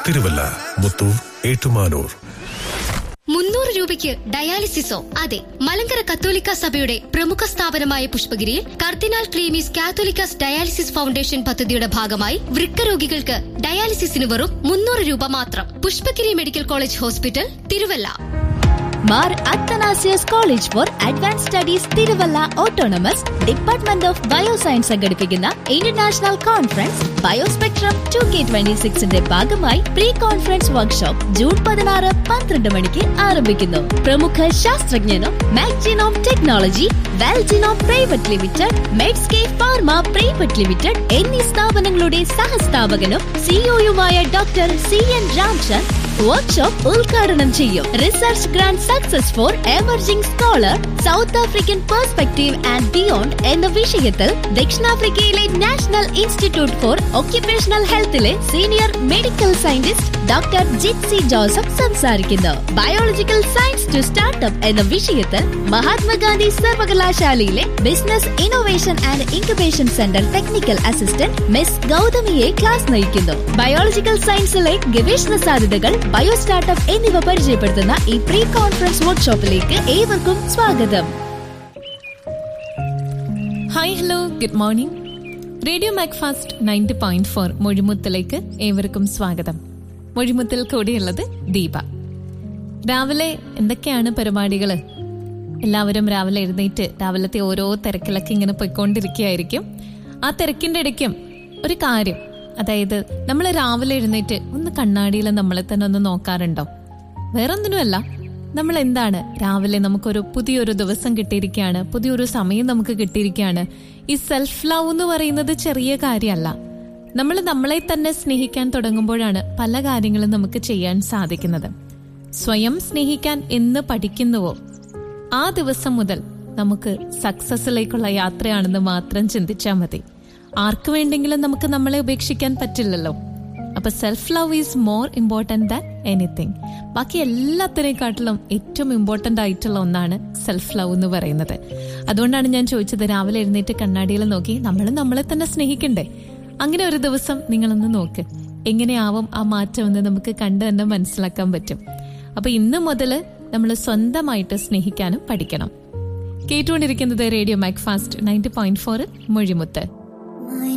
തിരുവല്ല മുത്തൂർ ഏറ്റുമാനൂർ മുന്നൂറ് രൂപയ്ക്ക് ഡയാലിസിസോ അതെ മലങ്കര കത്തോലിക്ക സഭയുടെ പ്രമുഖ സ്ഥാപനമായ പുഷ്പഗിരിയിൽ cardinal Cleemis Catholicos dialysis foundation പദ്ധതിയുടെ ഭാഗമായി വൃക്ക രോഗികൾക്ക് ഡയാലിസിസിന് വെറും മുന്നൂറ് രൂപ മാത്രം Pushpagiri medical college hospital Thiruvalla Mar Athanasius college for advance studies Thiruvalla autonomous department of bioscience സംഘടിപ്പിക്കുന്ന international conference biospectrum two K twenty സിക്സിന്റെ ഭാഗമായി പ്രീ കോൺഫറൻസ് വർക്ക്ഷോപ്പ് ജൂൺ പതിനാറ് പന്ത്രണ്ട് മണിക്ക് ആരംഭിക്കുന്നു പ്രമുഖ ശാസ്ത്രജ്ഞനും Maxinome technology Valgenome private limited Medsky pharma private limited എന്നീ സ്ഥാപനങ്ങളുടെ സഹസ്ഥാപകനും സിഇഒയുമായ doctor C N Ramchand workshop ഉദ്ഘാടനം ചെയ്യും research grant success for emerging scholar south African perspective and beyond എന്ന വിഷയത്തിൽ ദക്ഷിണാഫ്രിക്കയിലെ നാഷണൽ ഇൻസ്റ്റിറ്റ്യൂട്ട് ഫോർ ഒക്യുപേഷണൽ ഹെൽത്തിലെ senior medical scientist doctor Jitsy Joseph സംസാരിക്കുന്നു ബയോളജിക്കൽ സയൻസ് ടു സ്റ്റാർട്ടപ്പ് എന്ന വിഷയത്തിൽ മഹാത്മാഗാന്ധി സർവകലാശാലയിലെ business innovation and incubation centre technical assistant miss ഗൗതമിയെ class നയിക്കുന്നു ബയോളജിക്കൽ സയൻസിലെ ഗവേഷണ സാധ്യതകൾ ബയോ സ്റ്റാർട്ടപ്പ് എന്നിവ പരിചയപ്പെടുത്തുന്ന ഈ പ്രീ കോൺഫറൻസ് വർക്ക്ഷോപ്പിലേക്ക് ഏവർക്കും സ്വാഗതം hi hello good morning radio Macfast ninety point four മൊഴിമുത്തിലേക്ക് ഏവർക്കും സ്വാഗതം മൊഴിമുത്തിൽ കൂടിയുള്ളത് ദീപ രാവിലെ എന്തൊക്കെയാണ് പരിപാടികൾ എല്ലാവരും രാവിലെ എഴുന്നേറ്റ് രാവിലത്തെ ഓരോ തിരക്കിലൊക്കെ ഇങ്ങനെ പോയിക്കൊണ്ടിരിക്കുകയായിരിക്കും ആ തിരക്കിന്റെ ഇടയ്ക്കും ഒരു കാര്യം അതായത് നമ്മൾ രാവിലെ എഴുന്നേറ്റ് ഒന്ന് കണ്ണാടിയിൽ നമ്മളെ തന്നെ ഒന്ന് നോക്കാറുണ്ടോ വേറൊന്നിനുമല്ല നമ്മൾ എന്താണ് രാവിലെ നമുക്കൊരു പുതിയൊരു ദിവസം കിട്ടിയിരിക്കുകയാണ് പുതിയൊരു സമയം നമുക്ക് കിട്ടിയിരിക്കുകയാണ് ഈ സെൽഫ് ലവ് എന്ന് പറയുന്നത് ചെറിയ കാര്യമല്ല നമ്മൾ നമ്മളെ തന്നെ സ്നേഹിക്കാൻ തുടങ്ങുമ്പോഴാണ് പല കാര്യങ്ങളും നമുക്ക് ചെയ്യാൻ സാധിക്കുന്നത് സ്വയം സ്നേഹിക്കാൻ എന്ന് പഠിക്കുന്നുവോ ആ ദിവസം മുതൽ നമുക്ക് സക്സസിലേക്കുള്ള യാത്രയാണെന്ന് മാത്രം ചിന്തിച്ചാൽ മതി ആർക്കു വേണ്ടെങ്കിലും നമുക്ക് നമ്മളെ ഉപേക്ഷിക്കാൻ പറ്റില്ലല്ലോ അപ്പൊ self love is more important than anything ബാക്കി എല്ലാത്തിനെക്കാട്ടിലും ഏറ്റവും ഇമ്പോർട്ടന്റ് ആയിട്ടുള്ള ഒന്നാണ് സെൽഫ് ലവ് എന്ന് പറയുന്നത് അതുകൊണ്ടാണ് ഞാൻ ചോദിച്ചത് രാവിലെ എഴുന്നേറ്റ് കണ്ണാടിയിൽ നോക്കി നമ്മൾ നമ്മളെ തന്നെ സ്നേഹിക്കണ്ടേ അങ്ങനെ ഒരു ദിവസം നിങ്ങളൊന്ന് നോക്ക് എങ്ങനെയാവും ആ മാറ്റം എന്ന് നമുക്ക് കണ്ടു തന്നെ മനസ്സിലാക്കാൻ പറ്റും അപ്പൊ ഇന്ന് മുതൽ നമ്മൾ സ്വന്തമായിട്ട് സ്നേഹിക്കാനും പഠിക്കണം കേട്ടുകൊണ്ടിരിക്കുന്നത് radio Macfast ninety point four മൊഴിമുത്ത്